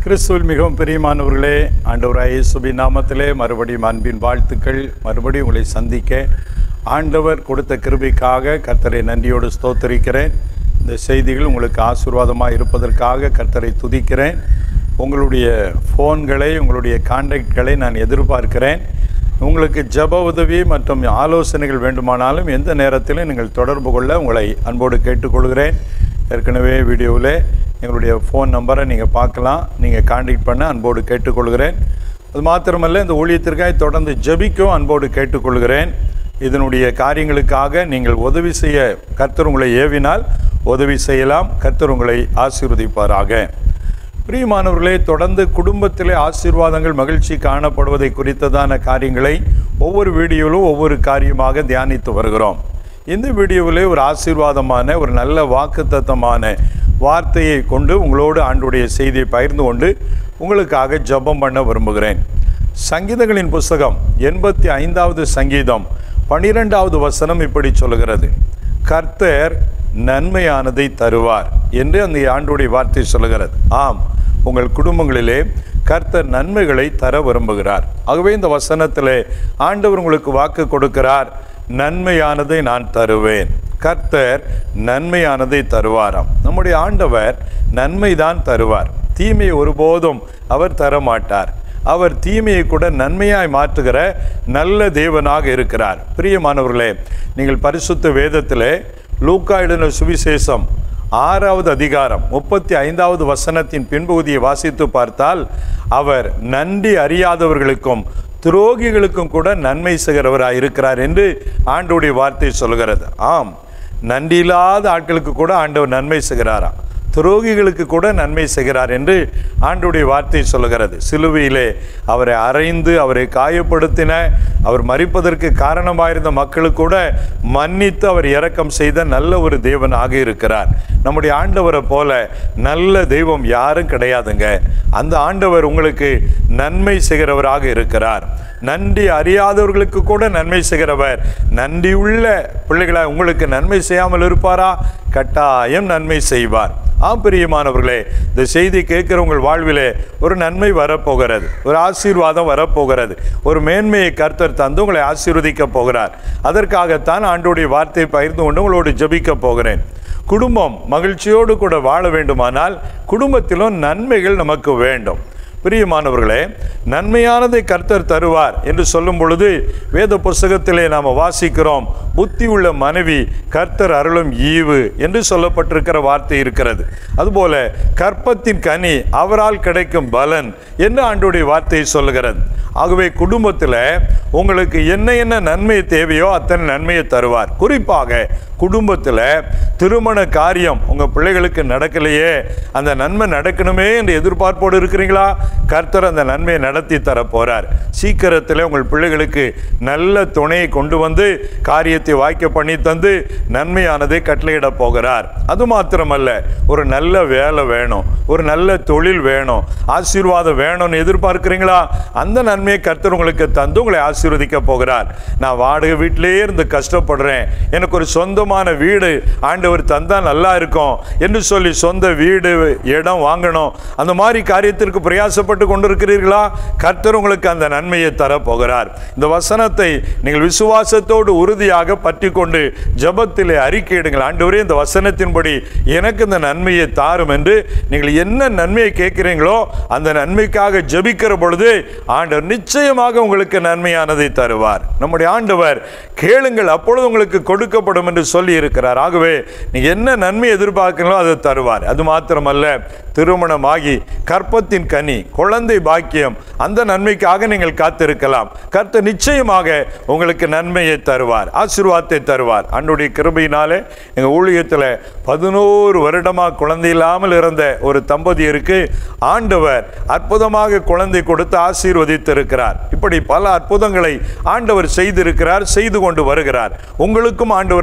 கிறிஸ்துவில் மிகவும் பிரியமானவர்களே ஆண்டவராய் இயேசுபி நாமத்திலே மறுபடியும் அன்பின் வாழ்த்துக்கள் மறுபடியும் உங்களை சந்திக்க ஆண்டவர் கொடுத்த கிருபைக்காக கர்த்தரை நன்றியோடு ஸ்தோத்தரிக்கிறேன் இந்த செய்திகள் உங்களுக்கு ஆசீர்வாதமாக இருப்பதற்காக கர்த்தரை துதிக்கிறேன் உங்களுடைய ஃபோன்களை உங்களுடைய கான்டாக்ட்களை நான் எதிர்பார்க்கிறேன் உங்களுக்கு ஜெப உதவி மற்றும் ஆலோசனைகள் வேண்டுமானாலும் எந்த நேரத்திலும் நீங்கள் தொடர்பு கொள்ள உங்களை அன்போடு கேட்டுக்கொள்கிறேன் ஏற்கனவே வீடியோவில் எங்களுடைய ஃபோன் நம்பரை நீங்கள் பார்க்கலாம் நீங்கள் காண்டாக்ட் பண்ண அன்போடு கேட்டுக்கொள்கிறேன் அது மாத்திரமல்ல இந்த ஊழியத்திற்காக தொடர்ந்து ஜெபிக்கும் அன்போடு கேட்டுக்கொள்கிறேன் இதனுடைய காரியங்களுக்காக நீங்கள் உதவி செய்ய கர்த்தர் உங்களை ஏவினால் உதவி செய்யலாம் கர்த்தர் உங்களை ஆசீர்வதிப்பாராக பிரியமானவர்களே தொடர்ந்து குடும்பத்திலே ஆசீர்வாதங்கள் மகிழ்ச்சி காணப்படுவதை குறித்ததான காரியங்களை ஒவ்வொரு வீடியோவிலும் ஒவ்வொரு காரியமாக தியானித்து வருகிறோம் இந்த வீடியோவிலே ஒரு ஆசீர்வாதமான ஒரு நல்ல வாக்குத்தத்தமான வார்த்தையை கொண்டு உங்களோடு ஆண்டுடைய செய்தியை பகிர்ந்து கொண்டு உங்களுக்காக ஜெபம் பண்ண விரும்புகிறேன் சங்கீதங்களின் புஸ்தகம் எண்பத்தி ஐந்தாவது சங்கீதம் பனிரெண்டாவது வசனம் இப்படி சொல்லுகிறது கர்த்தர் நன்மையானதை தருவார் என்று அந்த ஆண்டுடைய வார்த்தை சொல்லுகிறது ஆம் உங்கள் குடும்பங்களிலே கர்த்தர் நன்மைகளை தர விரும்புகிறார் ஆகவே இந்த வசனத்திலே ஆண்டவர் உங்களுக்கு வாக்கு கொடுக்கிறார் நன்மையானதை நான் தருவேன் கர்த்தர் நன்மையானதை தருவாராம் நம்முடைய ஆண்டவர் நன்மைதான் தருவார் தீமையை ஒருபோதும் அவர் தர மாட்டார் அவர் தீமையை கூட நன்மையாய் மாற்றுகிற நல்ல தேவனாக இருக்கிறார் பிரியமானவர்களே நீங்கள் பரிசுத்த வேதத்திலே லூக்கா எழுதின சுவிசேஷம் ஆறாவது அதிகாரம் முப்பத்தி ஐந்தாவது வசனத்தின் பின்பகுதியை வாசித்து பார்த்தால் அவர் நன்றி அறியாதவர்களுக்கும் துரோகிகளுக்கும் கூட நன்மை செய்கிறவராக இருக்கிறார் என்று ஆண்டோடைய வார்த்தை சொல்கிறது ஆம் நன்றி இல்லாத ஆட்களுக்கு கூட ஆண்டவர் நன்மை செய்கிறாராம் துரோகிகளுக்கு கூட நன்மை செய்கிறார் என்று ஆண்டுடைய வார்த்தை சொல்லுகிறது சிலுவையிலே அவரை அறைந்து அவரை காயப்படுத்தின அவர் மறிப்பதற்கு காரணமாயிருந்த மக்களுக்கு கூட மன்னித்து அவர் இரக்கம் செய்த நல்ல ஒரு தேவனாக இருக்கிறார் நம்முடைய ஆண்டவரை போல நல்ல தெய்வம் யாரும் கிடையாதுங்க அந்த ஆண்டவர் உங்களுக்கு நன்மை செய்கிறவராக இருக்கிறார் நன்றி அறியாதவர்களுக்கு கூட நன்மை செய்கிறவர் நன்றி உள்ள பிள்ளைகளை உங்களுக்கு நன்மை செய்யாமல் இருப்பாரா கட்டாயம் நன்மை செய்வார் ஆம் பிரியமானவர்களே இந்த செய்தி கேட்கிற உங்கள் வாழ்விலே ஒரு நன்மை வரப்போகிறது ஒரு ஆசீர்வாதம் வரப்போகிறது ஒரு மேன்மையை கர்த்தர் தந்து உங்களை ஆசீர்வதிக்க போகிறார் அதற்காகத்தான் ஆண்டோடைய வார்த்தையை பகிர்ந்து கொண்டு உங்களோடு ஜெபிக்க போகிறேன் குடும்பம் மகிழ்ச்சியோடு கூட வாழ வேண்டுமானால் குடும்பத்திலும் நன்மைகள் நமக்கு வேண்டும் பிரியமானவர்களே நன்மையானதை கர்த்தர் தருவார் என்று சொல்லும் பொழுது வேத புஸ்தகத்திலே நாம் வாசிக்கிறோம் புத்தி உள்ள மனைவி கர்த்தர் அருளும் ஈவு என்று சொல்லப்பட்டிருக்கிற வார்த்தை இருக்கிறது அதுபோல கற்பத்தின் கனி அவரால் கிடைக்கும் பலன் என்று ஆண்டுடைய வார்த்தையை சொல்லுகிறது ஆகவே குடும்பத்தில் உங்களுக்கு என்ன என்ன நன்மை தேவையோ அத்தனை நன்மையை தருவார் குறிப்பாக குடும்பத்தில் திருமண காரியம் உங்கள் பிள்ளைகளுக்கு நடக்கலையே அந்த நன்மை நடக்கணுமே என்று எதிர்பார்ப்போடு இருக்கிறீங்களா கர்த்தர் அந்த நன்மையை நடத்தி தர போறார் சீக்கிரத்தில் உங்கள் பிள்ளைகளுக்கு நல்ல துணையை கொண்டு வந்து காரியத்தை வாய்க்க பண்ணி தந்து நன்மையானதை கட்டளையிட போகிறார் அது மாத்திரமல்ல ஒரு நல்ல வேலை வேணும் ஒரு நல்ல தொழில் வேணும் ஆசீர்வாதம் வேணும்னு எதிர்பார்க்கிறீங்களா அந்த நன்மையை கர்த்தர் உங்களுக்கு தந்து உங்களை ஆசீர்வதிக்க போகிறார் நான் வாடகை வீட்டிலேயே இருந்து கஷ்டப்படுறேன் எனக்கு ஒரு சொந்தமான வீடு ஆண்டவர் தந்தா நல்லா இருக்கும் என்று சொல்லி சொந்த வீடு இடம் வாங்கணும் அந்த மாதிரி காரியத்திற்கு பிரயாசப்பட்டு கொண்டிருக்கிறீர்களா கர்த்தர் உங்களுக்கு அந்த நன்மையை தர போகிறார் இந்த வசனத்தை நீங்கள் விசுவாசத்தோடு உறுதியாக பற்றி கொண்டு ஜபத்திலே அறிக்கையிடுங்கள் ஆண்டவரே இந்த வசனத்தின்படி எனக்கு இந்த நன்மையை தாரும் என்று நீங்கள் என்ன நன்மையை கேட்கிறீங்களோ அந்த நன்மைக்காக ஜபிக்கிற பொழுது ஆண்டவர் நிச்சயமாக உங்களுக்கு நன்மையானதை தருவார் நம்முடைய ஆண்டவர் கேளுங்கள் அப்பொழுது உங்களுக்கு கொடுக்கப்படும் என்று சொல்லி இருக்கிறார் ஆகவே நீங்க என்ன நன்மை எதிர்பார்க்கிறீங்களோ அதை தருவார் அது மாத்திரமல்ல திருமணமாகி கற்பத்தின் கனி குழந்தை பாக்கியம் அந்த நன்மைக்காக நீங்கள் காத்திருக்கலாம் கர்த்தர் நிச்சயமாக உங்களுக்கு நன்மையை தருவார் ஆசீர்வாதத்தை தருவார் அன்னுடைய கிருபையினாலே எங்கள் ஊழியத்தில் பதினோரு வருடமாக குழந்தை இல்லாமல் இருந்த ஒரு தம்பதியருக்கு ஆண்டவர் அற்புதமாக குழந்தை கொடுத்து ஆசீர்வதித்திருக்கிறார் இப்படி பல அற்புதங்களை ஆண்டவர் செய்திருக்கிறார் செய்து கொண்டு வருகிறார் உங்களுக்கும் ஆண்டவர் அற்புதம்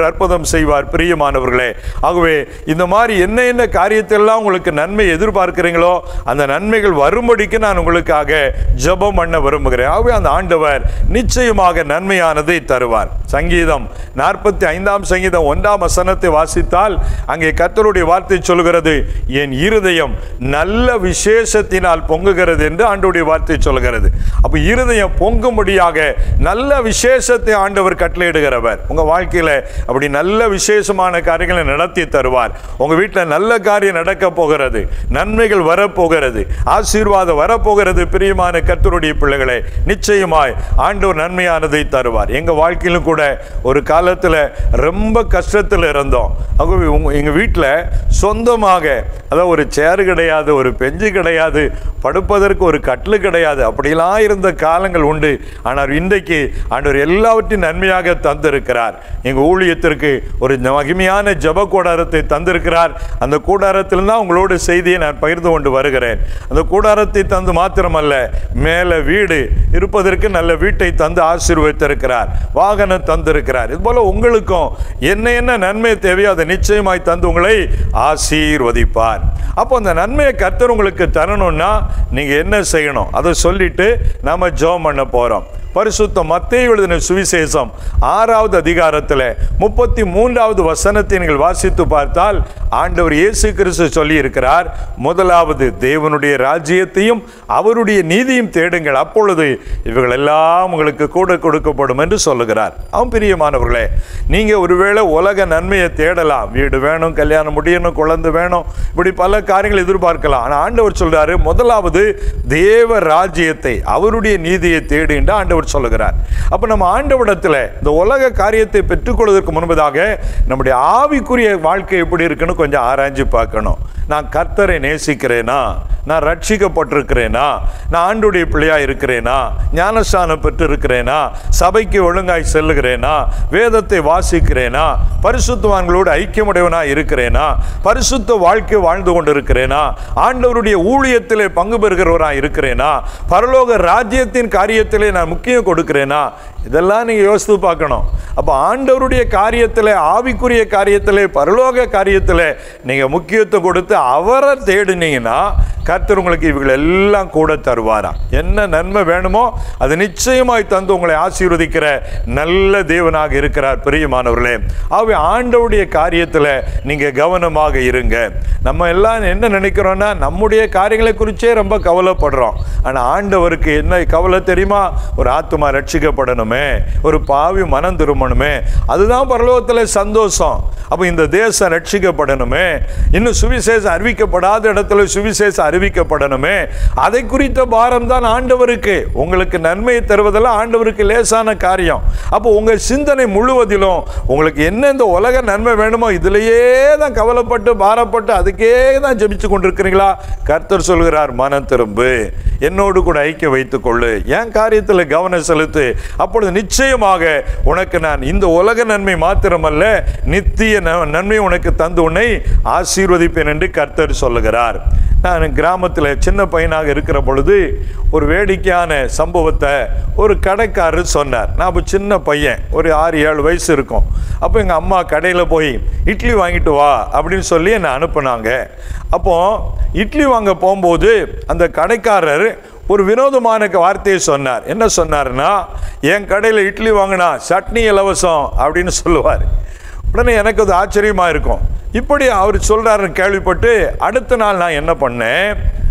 அற்புதம் செய்வார் பிரியமானவர்களே ஆகவே இந்த மாதிரி என்ன என்ன காரியத்தெல்லாம் உங்களுக்கு நன்மை எதிர்பார்க்கிறீங்களோ அந்த நன்மைகள் வரும்படிக்கு நான் உங்களுக்காக ஜெபம் பண்ண விரும்புகிறேன் ஆகவே அந்த ஆண்டவர் நிச்சயமாக நன்மையானதை தருவார் சங்கீதம் நாற்பத்தி ஐந்தாம் சங்கீதம் ஒன்றாம் வசனத்தை வாசித்தால் அங்கே கர்த்தருடைய வார்த்தை சொல்கிறது என் இருதயம் நல்ல விசேஷத்தினால் பொங்குகிறது என்று ஆண்டவருடைய வார்த்தை சொல்கிறது அப்ப இருதயம் பொங்கும்படியாக நல்ல விசேஷத்தை ஆண்டவர் கட்டளையிடுகிறவர் உங்க வாழ்க்கையில அப்படி நல்ல விசேஷமான காரியங்களை நடத்தி தருவார் உங்க வீட்டில் நல்ல காரியம் நடக்க போகிறது நன்மைகள் வரப்போகிறது ஆசீர்வாதம் வரப்போகிறது பிரியமான கர்த்தருடைய பிள்ளைகளே நிச்சயமாய் ஆண்டவர் நன்மையானதை தருவார் எங்க வாழ்க்கையிலும் கூட ஒரு காலத்துல ரொம்ப கஷ்டத்தில் இருந்தோம் ஆகவே உங்க எங்க வீட்டில் சொந்தமாக அதாவது ஒரு சேர் கிடையாது ஒரு பெஞ்சு கிடையாது படுப்பதற்கு ஒரு கட்டில் கிடையாது அப்படிலாம் இருந்த காலங்கள் உண்டு ஆனால் இன்றைக்கு ஆண்டவர் எல்லாவற்றையும் நன்மையாக தந்திருக்கிறார் எங்க ஊழியத்திற்கு ஒரு மகிமையான ஜப கூடாரத்தை தந்திருக்கிறார் அந்த கூடாரத்தில் தான் உங்களோட செய்தியை நான் பகிர்ந்து கொண்டு வருகிறேன் அந்த கூடாரத்தை தந்து மாத்திரமல்ல மேலே வீடு இருப்பதற்கு நல்ல வீட்டை தந்து ஆசீர்வதித்திருக்கிறார் வாகனம் தந்திருக்கிறார் இது போல உங்களுக்கும் என்ன என்ன நன்மை தேவையோ அதை நிச்சயமாய் தந்து உங்களை ஆசீர்வதிப்பார் அப்போ அந்த நன்மையை கர்த்தர் உங்களுக்கு தரணும்னா நீங்க என்ன செய்யணும் அதை சொல்லிட்டு நாம ஜெபம் பண்ண போறோம் பரிசுத்த மத்தேயு எழுதின சுவிசேஷம் ஆறாவது அதிகாரத்தில் முப்பத்தி மூன்றாவது வசனத்தை நீங்கள் வாசித்து பார்த்தால் ஆண்டவர் இயேசு கிறிஸ்து சொல்லி இருக்கிறார் முதலாவது தேவனுடைய ராஜ்யத்தையும் அவருடைய நீதியும் தேடுங்கள் அப்பொழுது இவைகள் எல்லாம் உங்களுக்கு கூட கொடுக்கப்படும் என்று சொல்லுகிறார் அவன் பிரியமானவர்களே நீங்க ஒருவேளை உலக நன்மையை தேடலாம் வீடு வேணும் கல்யாணம் முடியணும் குழந்தை வேணும் இப்படி பல காரியங்கள் எதிர்பார்க்கலாம் ஆனால் ஆண்டவர் சொல்றாரு முதலாவது தேவ ராஜ்யத்தை அவருடைய நீதியை தேடு என்று ஆண்டவர் சொல்லுகிறார் அப்ப நம்ம ஆண்டவரிடத்தில் இந்த உலக காரியத்தை பெற்றுக்கொள்வதற்கு முன்பதாக நம்முடைய ஆவிக்குரிய வாழ்க்கை எப்படி இருக்குன்னு கொஞ்சம் ஆராய்ஞ்சு பார்க்கணும் நான் கர்த்தரை நேசிக்கிறேனா நான் ரட்சிக்கப்பட்டிருக்கிறேனா நான் ஆண்டுடைய பிள்ளையா இருக்கிறேனா ஞானஸ்தானம் பெற்று இருக்கிறேனா சபைக்கு ஒழுங்காய் செல்லுகிறேனா வேதத்தை வாசிக்கிறேனா பரிசுத்தவான்களோடு ஐக்கியமுடையவனா இருக்கிறேனா பரிசுத்த வாழ்க்கை வாழ்ந்து கொண்டிருக்கிறேனா ஆண்டவருடைய ஊழியத்திலே பங்கு பெறுகிறவரா இருக்கிறேனா பரலோக ராஜ்யத்தின் காரியத்திலே நான் முக்கியம் கொடுக்கிறேனா இதெல்லாம் நீங்க யோசித்து பார்க்கணும் அப்ப ஆண்டவருடைய காரியத்தில் ஆவிக்குரிய காரியத்தில் பரலோக காரியத்தில் நீங்க முக்கியத்துவம் கொடுத்து அவரை தேடினீங்கன்னா கர்த்தர் உங்களுக்கு இவைகள் எல்லாம் கூட தருவாராம் என்ன நன்மை வேணுமோ அது நிச்சயமாய் தந்து உங்களை ஆசீர்வதிக்கிற நல்ல தேவனாக இருக்கிறார் பிரியமானவர்களே ஆகவே ஆண்டவருடைய காரியத்தில் நீங்க கவனமாக இருங்க நம்ம எல்லாம் என்ன நினைக்கிறோம்னா நம்முடைய காரியங்களை குறிச்சே ரொம்ப கவலைப்படுறோம் ஆனா ஆண்டவருக்கு என்ன கவலை தெரியுமா ஒரு ஆத்மா ரட்சிக்கப்படணுமே ஒரு பாவி மனம் திரும்பணுமே அதுதான் பரலோகத்தில் சந்தோஷம் அப்போ இந்த தேசம் ரட்சிக்கப்படணுமே இன்னும் சுவிசேஷம் அறிவிக்கப்படாத இடத்துல சுவிசேஷம் அறிவிக்கப்படணுமே அதை குறித்த பாரம் தான் ஆண்டவருக்கு உங்களுக்கு நன்மையை தருவதெல்லாம் ஆண்டவருக்கு லேசான காரியம் அப்போ உங்க சிந்தனை முழுவதிலும் உங்களுக்கு என்ன இந்த உலக நன்மை வேணுமோ இதுலயே தான் கவலைப்பட்டு பாரப்பட்டு அதுக்கே தான் ஜெபிச்சு கொண்டிருக்கிறீங்களா கர்த்தர் சொல்கிறார் மனம் திரும்பு என்னோடு கூட ஐக்கிய வைத்துக் கொள்ளு என் காரியத்தில் கவனம் செலுத்து அப்பொழுது நிச்சயமாக உனக்கு நான் இந்த உலக நன்மை மாத்திரமல்ல நித்திய ந- நன்மை உனக்கு தந்து உன்னை ஆசீர்வதிப்பேன் என்று கர்த்தர் சொல்லுகிறார் நான் கிராமத்தில் சின்ன பையனாக இருக்கிற பொழுது ஒரு வேடிக்கையான சம்பவத்தை ஒரு கடைக்காரர் சொன்னார் நான் அப்போ சின்ன பையன் ஒரு ஆறு ஏழு வயசு இருக்கும் அப்போ எங்கள் அம்மா கடையில் போய் இட்லி வாங்கிட்டு வா அப்படின்னு சொல்லி என்னை அனுப்புனாங்க அப்போ இட்லி வாங்க போகும்போது அந்த கடைக்காரர் ஒரு வினோதமான வார்த்தையை சொன்னார் என்ன சொன்னார்னா என் கடையில் இட்லி வாங்கினா சட்னி இலவசம் அப்படின்னு சொல்லுவார் உடனே எனக்கு அது ஆச்சரியமாக இருக்கும் இப்படி அவர் சொல்கிறாருன்னு கேள்விப்பட்டு அடுத்த நாள் நான் என்ன பண்ணேன்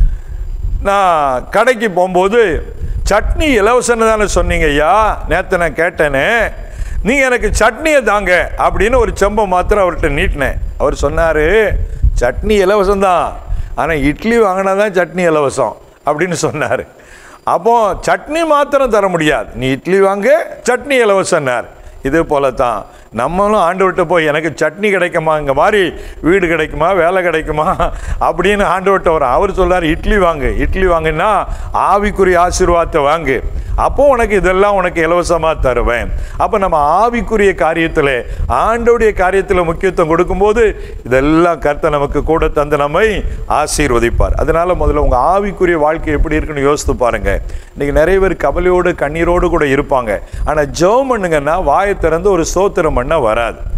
நான் கடைக்கு போகும்போது சட்னி இலவசம்னு தானே சொன்னீங்க ஐயா நேற்று நான் கேட்டேனே நீங்கள் எனக்கு சட்னியை தாங்க அப்படின்னு ஒரு செம்பை மாத்திரம் அவர்கிட்ட நீட்டினேன் அவர் சொன்னார் சட்னி இலவசம்தான் ஆனால் இட்லி வாங்கினா தான் சட்னி இலவசம் அப்படின்னு சொன்னார் அப்போ சட்னி மாத்திரம் தர முடியாது நீ இட்லி வாங்க சட்னி இலவசம்னார் இதே போல தான் நம்மளும் ஆண்டவர்கிட்ட போய் எனக்கு சட்னி கிடைக்குமா இங்கே மாதிரி வீடு கிடைக்குமா வேலை கிடைக்குமா அப்படின்னு ஆண்டவர்கிட்ட வரோம் அவர் சொல்றாரு இட்லி வாங்கு இட்லி வாங்குன்னா ஆவிக்குரிய ஆசீர்வாதத்தை வாங்கு அப்போ உனக்கு இதெல்லாம் உனக்கு இலவசமாக தருவேன் அப்போ நம்ம ஆவிக்குரிய காரியத்தில் ஆண்டவுடைய காரியத்தில் முக்கியத்துவம் கொடுக்கும்போது இதெல்லாம் கர்த்தர் நமக்கு கூட தந்து நம்மை ஆசீர்வதிப்பார் அதனால முதல்ல உங்கள் ஆவிக்குரிய வாழ்க்கை எப்படி இருக்குன்னு யோசித்து பாருங்க இன்னைக்கு நிறைய பேர் கவலையோடு கண்ணீரோடு கூட இருப்பாங்க ஆனால் ஜெபம் பண்ணுங்கன்னா வாயை திறந்து ஒரு சோத்திரம் பண்ண வராது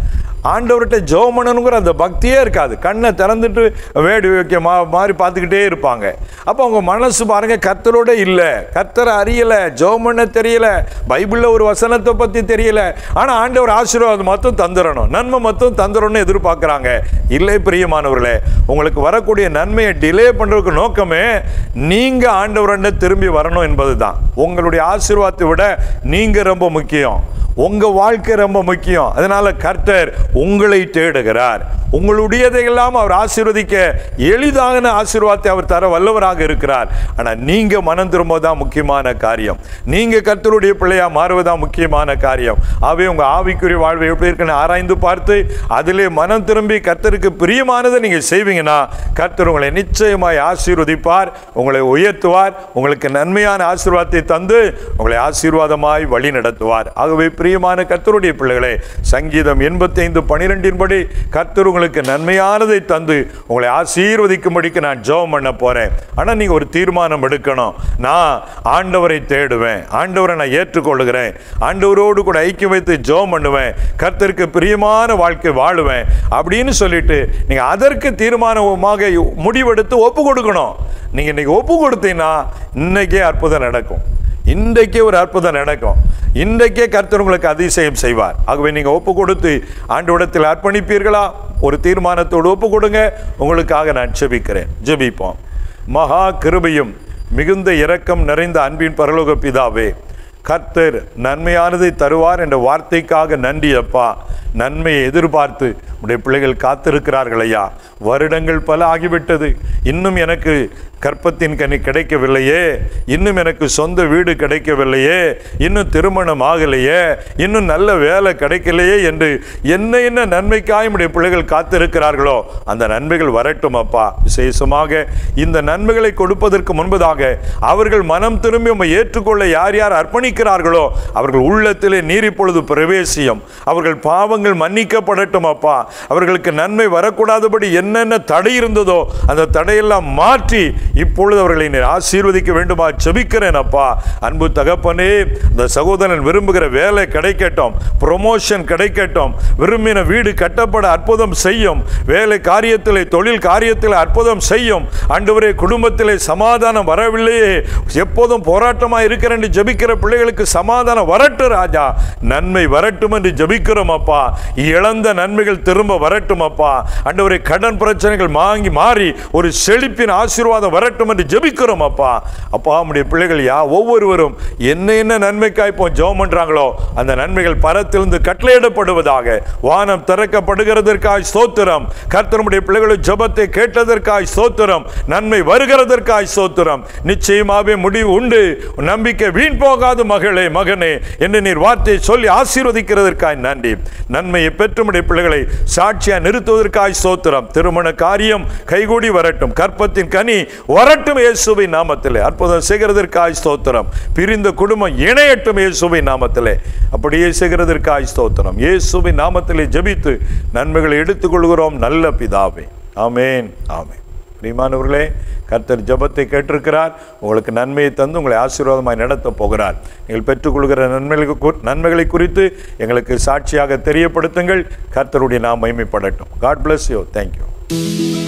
ஆண்டவர்கிட்ட ஜெபம் பண்ணணுங்கிற அந்த பக்தியே இருக்காது கண்ணை திறந்துட்டு வேடி வைக்க மா மாதிரி பார்த்துக்கிட்டே இருப்பாங்க அப்போ அவங்க மனசு பாருங்க கர்த்தரோட இல்லை கர்த்தரை அறியலை ஜெபம் பண்ண தெரியல பைபிளில் ஒரு வசனத்தை பற்றி தெரியல ஆனால் ஆண்டவர் ஆசீர்வாதம் மட்டும் தந்துடணும் நன்மை மட்டும் தந்துடணும்னு எதிர்பார்க்குறாங்க இல்லை பிரியமானவர்களே உங்களுக்கு வரக்கூடிய நன்மையை டிலே பண்ணுறதுக்கு நோக்கமே நீங்கள் ஆண்டவரண்ட திரும்பி வரணும் என்பது தான் உங்களுடைய ஆசீர்வாதத்தை விட நீங்கள் ரொம்ப முக்கியம் உங்க வாழ்க்கை ரொம்ப முக்கியம் அதனால கர்த்தர் உங்களை தேடுகிறார் உங்களுடையதையெல்லாம் அவர் ஆசீர்வதிக்க எளிதான ஆசீர்வாதத்தை அவர் தர வல்லவராக இருக்கிறார் ஆனா நீங்க மனம் திரும்பதான் முக்கியமான காரியம் நீங்க கர்த்தருடைய பிள்ளையா மாறுவதான் முக்கியமான காரியம் ஆகவே உங்க ஆவிக்குரிய வாழ்வு எப்படி இருக்குன்னு ஆராய்ந்து பார்த்து அதிலே மனம் திரும்பி கர்த்தருக்கு பிரியமானதை நீங்க செய்வீங்கன்னா கர்த்தர் உங்களை நிச்சயமாய் ஆசீர்வதிப்பார் உங்களை உயர்த்துவார் உங்களுக்கு நன்மையான ஆசீர்வாதத்தை தந்து உங்களை ஆசீர்வாதமாய் வழி நடத்துவார் ஆகவே பிரியமான கர்த்தருடைய பிள்ளைகளே சங்கீதம் எண்பத்தி ஐந்து பனிரெண்டின் படி கர்த்தர் உங்களுக்கு நன்மையானதை தந்து உங்களை ஆசீர்வதிக்கும்படிக்கு நான் ஜெபம் பண்ண போறேன் ஆனா நீங்க ஒரு தீர்மானம் எடுக்கணும் நான் ஆண்டவரை தேடுவேன் ஆண்டவரை நான் ஏற்றுக்கொள்கிறேன் ஆண்டவரோடு கூட ஐக்கியம் வைத்து ஜெபம் பண்ணுவேன் கர்த்தருக்கு பிரியமான வாழ்க்கை வாழுவேன் அப்படின்னு சொல்லிட்டு நீங்க அதற்கு தீர்மானமாக முடிவெடுத்து ஒப்பு கொடுக்கணும் நீங்க இன்னைக்கு ஒப்பு கொடுத்தீங்கன்னா இன்னைக்கே அற்புதம் நடக்கும் இன்றைக்கே ஒரு அற்புதம் நடக்கும் இன்றைக்கே கர்த்தர் உங்களுக்கு அதிசயம் செய்வார் ஆகவே நீங்க ஒப்பு கொடுத்து ஆண்டவரிடத்தில் அர்ப்பணிப்பீர்களா ஒரு தீர்மானத்தோடு ஒப்பு கொடுங்க உங்களுக்காக நான் ஜெபிக்கிறேன் ஜெபிப்போம் மகா கிருபையும் மிகுந்த இரக்கம் நிறைந்த அன்பின் பரலோக பிதாவே கர்த்தர் நன்மையானதை தருவார் என்ற வார்த்தைக்காக நன்றி அப்பா நன்மையை எதிர்பார்த்து உடைய பிள்ளைகள் காத்திருக்கிறார்கள் ஐயா வருடங்கள் பல ஆகிவிட்டது இன்னும் எனக்கு கற்பத்தின் கனி கிடைக்கவில்லையே இன்னும் எனக்கு சொந்த வீடு கிடைக்கவில்லையே இன்னும் திருமணம் ஆகலையே இன்னும் நல்ல வேலை கிடைக்கலையே என்று என்ன என்ன நன்மைக்காய் உடைய பிள்ளைகள் காத்திருக்கிறார்களோ அந்த நன்மைகள் வரட்டும் அப்பா விசேஷமாக இந்த நன்மைகளை கொடுப்பதற்கு முன்பதாக அவர்கள் மனம் திரும்பி உம்மை ஏற்றுக்கொள்ள யார் யார் அர்ப்பணிக்கிறார்களோ அவர்கள் உள்ளத்திலே நீர் இப்பொழுது பிரவேசியம் அவர்கள் பாவங்கள் மன்னிக்கப்படட்டும் அப்பா அவர்களுக்கு நன்மை வரக்கூடாதபடி என்னென்ன தடை இருந்ததோ அந்த தடையெல்லாம் மாற்றி இப்பொழுது அவர்களை நீர் ஆசீர்வதிக்க வேண்டுமா செபிக்கிறேன் அப்பா அன்பு தகப்பனே இந்த சகோதரன் விரும்புகிற வேலை கிடைக்கட்டும் ப்ரொமோஷன் கிடைக்கட்டும் விரும்பின வீடு கட்டப்பட அற்புதம் செய்யும் வேலை காரியத்திலே தொழில் காரியத்தில் அற்புதம் செய்யும் ஆண்டவரே குடும்பத்திலே சமாதானம் வரவில்லையே எப்போதும் போராட்டமா இருக்கிறேன் என்று ஜெபிக்கிற பிள்ளைகளுக்கு சமாதானம் வரட்டும் ராஜா நன்மை வரட்டும் என்று ஜெபிக்கிறோம் அப்பா இழந்த நன்மைகள் திரும்ப வரட்டும் அப்பா ஆண்டவரே கடன் பிரச்சனைகள் வாங்கி மாறி ஒரு செழிப்பின் ஆசீர்வாதம் வரட்டும் என்று ஜெபிக்கிறோம் அப்பா அப்பா நம்முடைய பிள்ளைகள் யா ஒவ்வொருவரும் என்ன என்ன நன்மைக்காய் இப்போ ஜெபம் பண்றாங்களோ அந்த நன்மைகள் பரத்திலிருந்து கட்டளையிடப்படுவதாக வானம் திறக்கப்படுகிறதற்காய் ஸ்தோத்திரம் கர்த்தருடைய பிள்ளைகளும் ஜெபத்தை கேட்டதற்காய் ஸ்தோத்திரம் நன்மை வருகிறதற்காய் ஸ்தோத்திரம் நிச்சயமாகவே முடிவு உண்டு நம்பிக்கை வீண் போகாது மகளே மகனே என்று நீர் வார்த்தையை சொல்லி ஆசீர்வதிக்கிறதற்காய் நன்றி நன்மையை பெற்றுமுடைய பிள்ளைகளை சாட்சியா நிறுத்துவதற்காய் ஸ்தோத்திரம் திருமண காரியம் கைகூடி வரட்டும் கற்பத்தின் கனி வரட்டும் இயேசுவின் நாமத்திலே அற்புதம் செய்கிறதற்காய் ஸ்தோத்திரம் பிரிந்த குடும்பம் இணையட்டும் இயேசுவின் நாமத்திலே அப்படியே செய்கிறதற்காய் ஸ்தோத்திரம் இயேசுவின் நாமத்திலே ஜெபித்து நன்மைகளை எடுத்துக்கொள்கிறோம் நல்ல பிதாவே ஆமேன் ஆமேன் பிரியமானவர்களே கர்த்தர் ஜெபத்தை கேட்டிருக்கிறார் உங்களுக்கு நன்மையை தந்து உங்களை ஆசீர்வாதமாய் நடத்த போகிறார் நீங்கள் பெற்றுக்கொள்கிற நன்மைகளுக்கு கு- நன்மைகளை குறித்து எங்களுக்கு சாட்சியாக தெரியப்படுத்துங்கள் கர்த்தருடைய நாம் மகிமைப்படட்டும் காட் bless யூ தேங்க்யூ